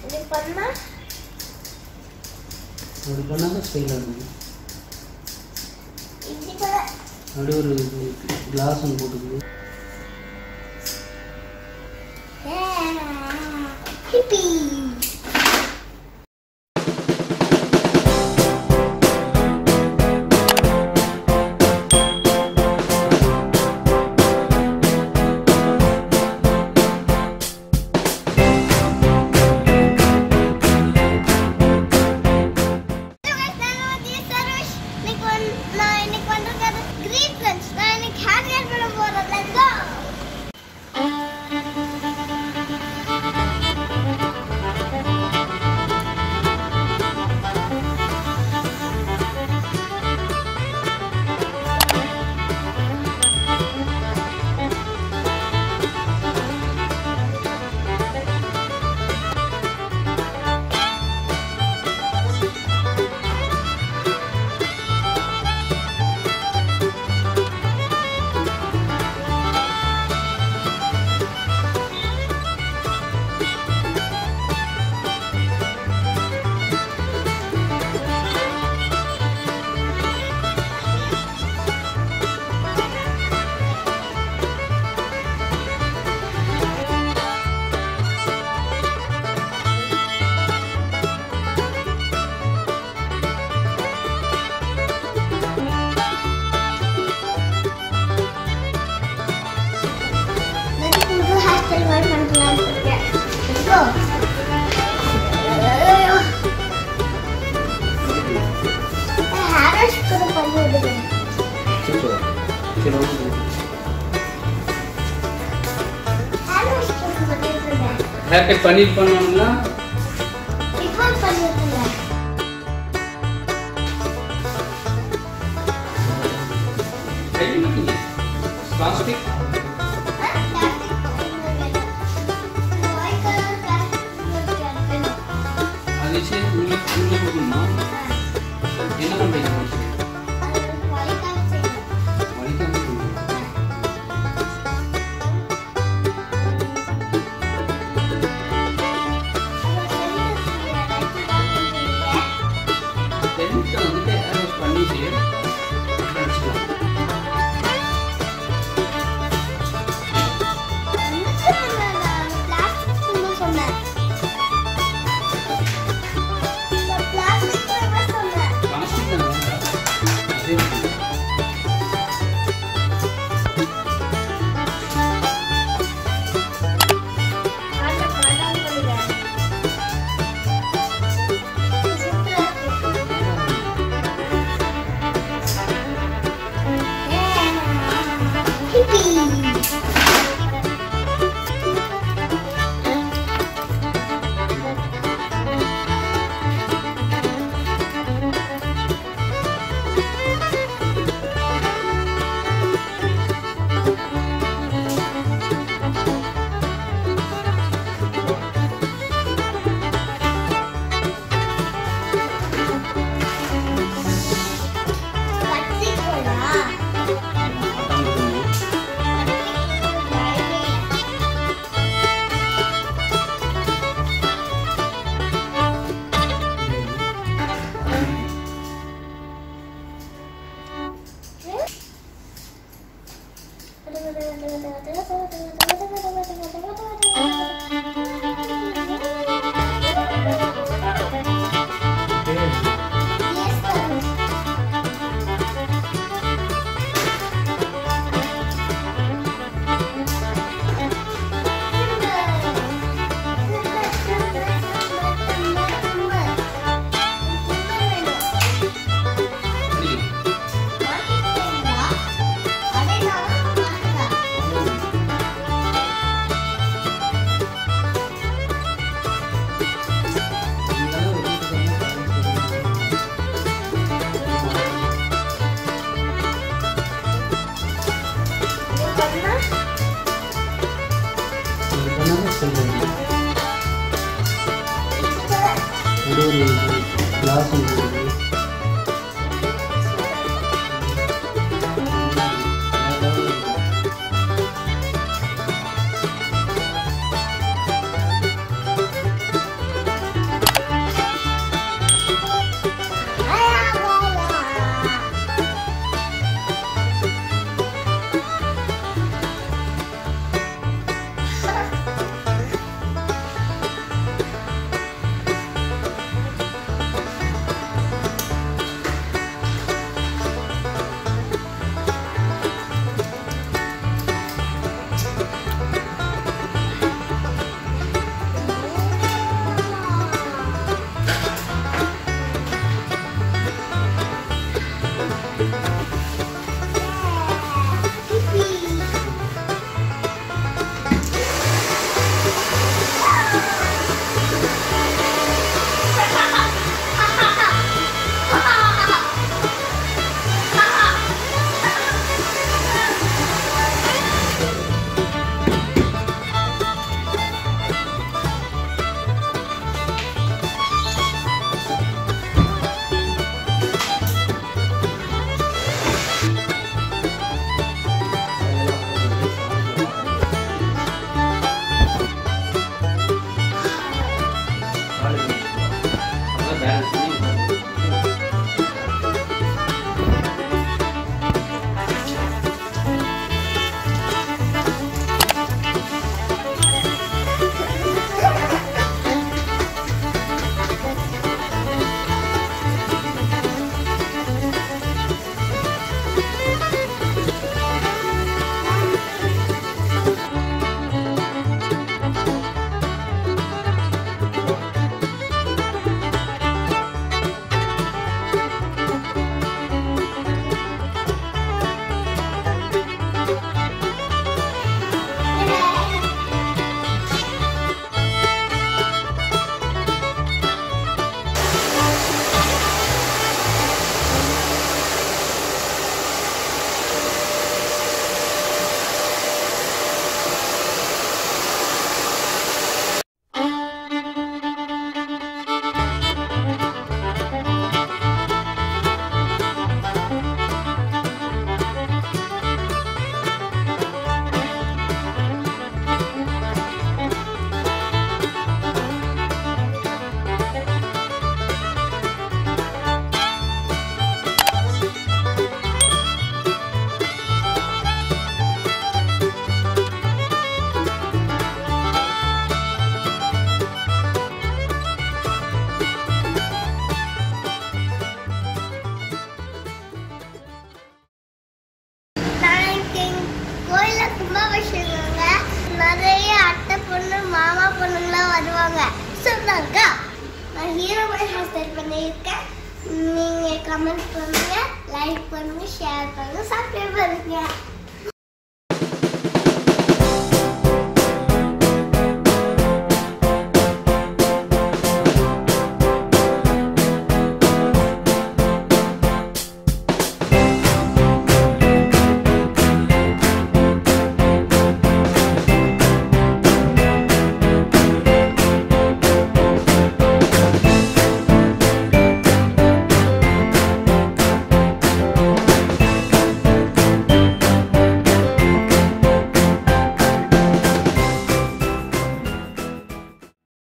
இது பண்ணா அப்படி பண்ணால் தான் ஸ்டைலாக இருக்கும் இப்படி கூட அப்படியே ஒரு கிளாஸ் ஒன்று போட்டுக்குது ஹிப்பி நான் இன்னைக்கு வந்திருக்கிறது கிரீன் ஃப்ரெண்ட்ஸ் நான் இன்னைக்கு ஹேர் கட் பண்ண போறேன் லெட்ஸ் கோ நான் புது ஹேர் ஸ்டைல் மாதிரி பண்ணலாம்னு இருக்கேன் லெட்ஸ் கோ ஹேர் வாஷ் கூட பண்ணி விடுங்க சூப்பர் சரி ஓகே ஹேர் வாஷ் கூட பண்ணி விடுங்க ஹேர் கட் பண்ணிட்டு பண்ணோம்னா ரிப்போர்ட் பண்ணி விடுங்க பிளாஸ்டிக் அது வச்சு உள்ளே உள்ளே போகணுமா என்ன பண்ணுறீங்க வலிக்காம போகணும் டென்த்தை வந்துட்டு ஹேர் வாஷ் பண்ணிட்டு அப்புறம் அடிச்சுக்கலாம் பிளாஸ்டிக் தான் வேண்டாம் அதே மாதிரி. மாட்டாம இருக்கணும். அப்படி. இதெல்லாம் ஒரு வீட்டுக்கு இது பண்ணாதான் சொல்லுவாங்க ஒரு ஒரு கிளாஸ் ஒன்று போடுது சொன்னாங்க நான் ஹீரோ பாய் ஹேர் ஸ்டைல் பண்ணியிருக்கேன் நீங்க கமெண்ட் பண்ணுங்க லைக் பண்ணுங்க ஷேர் பண்ணுங்க சப்ஸ்கிரைப் பண்ணுங்க